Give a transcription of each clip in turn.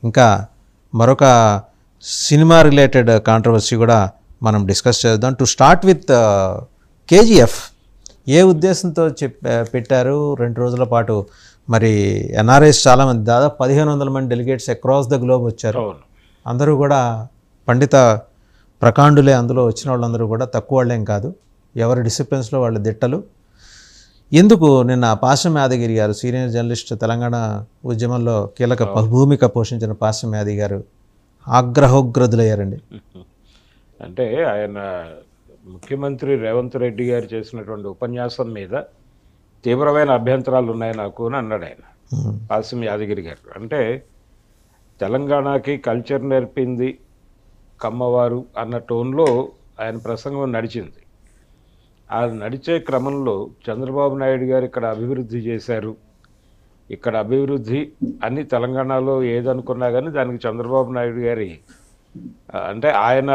ఇంకా మరొక cinema related controversy కూడా మనం డిస్కస్ చేద్దాం టు స్టార్ట్ విత్ కేజీఎఫ్ ఏ ఉద్దేశంతో చెప్ పెట్టారు రెండు రోజుల పాటు మరి ఎన్ఆర్ఐస్ చాలామంది దాదాపు పదిహేను వందల మంది డెలిగేట్స్ అక్రాస్ ద గ్లోబ్ వచ్చారు అవును అందరూ కూడా పండిత ప్రకాండులే అందులో వచ్చిన వాళ్ళందరూ కూడా తక్కువ వాళ్ళేం కాదు ఎవరి డిసిప్లిన్స్లో వాళ్ళ దిట్టలు ఎందుకు నిన్న పాశం యాదగిరి గారు సీనియర్ జర్నలిస్ట్ తెలంగాణ ఉద్యమంలో కీలక ప- భూమిక పోషించిన పాశం యాదగిరి గారు ఆగ్రహోగ్రదులయ్యారండి అంటే ఆయన ముఖ్యమంత్రి రేవంత్ రెడ్డి గారు చేసినటువంటి ఉపన్యాసం మీద తీవ్రమైన అభ్యంతరాలు ఉన్నాయి నాకు అని అన్నాడు ఆయన ఉమ్. కాసిం యాదగిరి గారు అంటే తెలంగాణకి కల్చర్ నేర్పింది కమ్మవారు అన్న టోన్లో ఆయన ప్రసంగం నడిచింది ఆ నడిచే క్రమంలో చంద్రబాబు నాయుడు గారు ఇక్కడ అభివృద్ధి చేశారు ఇక్కడ అభివృద్ధి అన్ని తెలంగాణలో ఏదనుకున్నా కానీ దానికి చంద్రబాబు నాయుడు గారి ఆ, అంటే ఆయన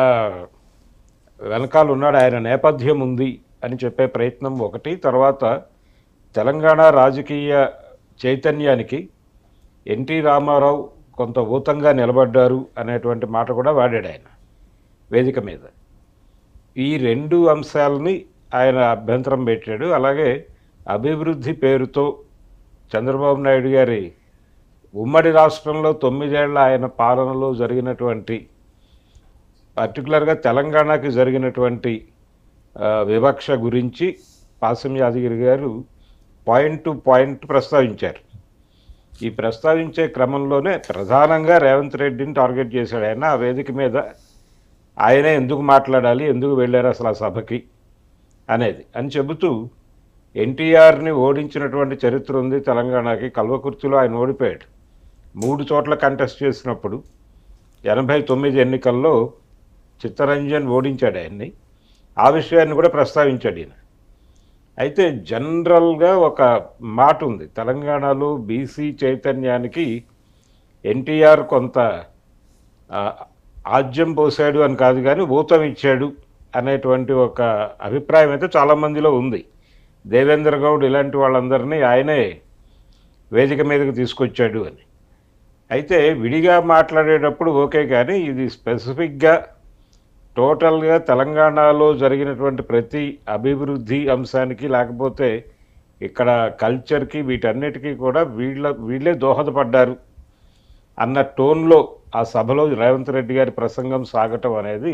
వెనకాల ఉన్నాడు ఆయన నేపథ్యం ఉంది అని చెప్పే ప్రయత్నం ఒకటి తర్వాత తెలంగాణ రాజకీయ చైతన్యానికి ఎన్టీ రామారావు కొంత ఊతంగా నిలబడ్డారు అనేటువంటి మాట కూడా వాడాడు ఆయన వేదిక మీద ఈ రెండు అంశాలని ఆయన అభ్యంతరం పెట్టాడు అలాగే అభివృద్ధి పేరుతో చంద్రబాబు నాయుడు గారి ఉమ్మడి రాష్ట్రంలో తొమ్మిదేళ్ల ఆయన పాలనలో జరిగినటువంటి పర్టికులర్గా తెలంగాణకి జరిగినటువంటి ఆ, వివక్ష గురించి పాసం యాదగిరి గారు పాయింట్ టు పాయింట్ ప్రస్తావించారు ఈ ప్రస్తావించే క్రమంలోనే ప్రధానంగా రేవంత్ రెడ్డిని టార్గెట్ చేశాడు ఆయన ఆ వేదిక మీద ఆయనే ఎందుకు మాట్లాడాలి ఎందుకు వెళ్ళారు అసలు ఆ సభకి అనేది అని చెబుతూ ఎన్టీఆర్ని ఓడించినటువంటి చరిత్ర ఉంది తెలంగాణకి కల్వకుర్తిలో ఆయన ఓడిపోయాడు మూడు చోట్ల కంటెస్ట్ చేసినప్పుడు ఎనభై తొమ్మిది ఎన్నికల్లో చిత్తరంజన్ ఓడించాడు ఆయన్ని ఆ విషయాన్ని కూడా ప్రస్తావించాడు ఈయన అయితే జనరల్గా ఒక మాట ఉంది తెలంగాణలో బీసీ చైతన్యానికి ఎన్టీఆర్ కొంత ఆ, ఆజ్యం పోసాడు అని కాదు కానీ ఊతం ఇచ్చాడు అనేటువంటి ఒక అభిప్రాయం అయితే చాలామందిలో ఉంది దేవేంద్ర గౌడ్ ఇలాంటి వాళ్ళందరినీ ఆయనే వేదిక మీదకి తీసుకొచ్చాడు అని అయితే విడిగా మాట్లాడేటప్పుడు ఓకే కానీ ఇది స్పెసిఫిక్గా టోటల్గా తెలంగాణలో జరిగినటువంటి ప్రతి అభివృద్ధి అంశానికి లేకపోతే ఇక్కడ కల్చర్కి వీటన్నిటికీ కూడా వీళ్ళ వీళ్ళే దోహదపడ్డారు అన్న టోన్లో ఆ సభలో రేవంత్ రెడ్డి గారి ప్రసంగం సాగటం అనేది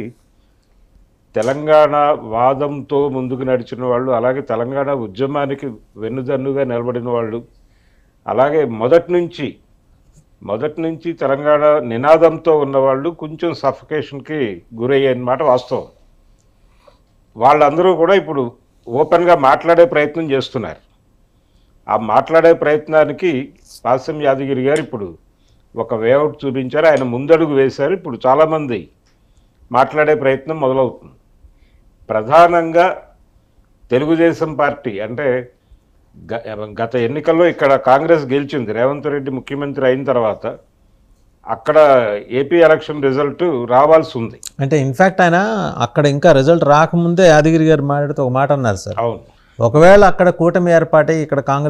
తెలంగాణ వాదంతో ముందుకు నడిచిన వాళ్ళు అలాగే తెలంగాణ ఉద్యమానికి వెన్నుదన్నుగా నిలబడిన వాళ్ళు అలాగే మొదటి నుంచి మొదటి నుంచి తెలంగాణ నినాదంతో ఉన్నవాళ్ళు కొంచెం సఫకేషన్కి గురయ్యాయన్నమాట వాస్తవం వాళ్ళందరూ కూడా ఇప్పుడు ఓపెన్గా మాట్లాడే ప్రయత్నం చేస్తున్నారు ఆ మాట్లాడే ప్రయత్నానికి పాసం యాదగిరి గారు ఇప్పుడు ఒక వేఅవుట్ చూపించారు ఆయన ముందడుగు వేశారు ఇప్పుడు చాలామంది మాట్లాడే ప్రయత్నం మొదలవుతుంది ప్రధానంగా తెలుగుదేశం పార్టీ అంటే గ- గత ఎన్నికల్లో ఇక్కడ కాంగ్రెస్ గెలిచింది రేవంత్ రెడ్డి ముఖ్యమంత్రి అయిన తర్వాత అక్కడ ఏపీ ఎలక్షన్ రిజల్ట్ రావాల్సి ఉంది అంటే ఇన్ఫ్యాక్ట్ ఆయన అక్కడ ఇంకా రిజల్ట్ రాకముందే యాదగిరి గారు మాట్లాడుతూ ఒక మాట అన్నారు సార్ అవును ఒకవేళ అక్కడ కూటమి ఏర్పాటై ఇక్కడ కాంగ్రెస్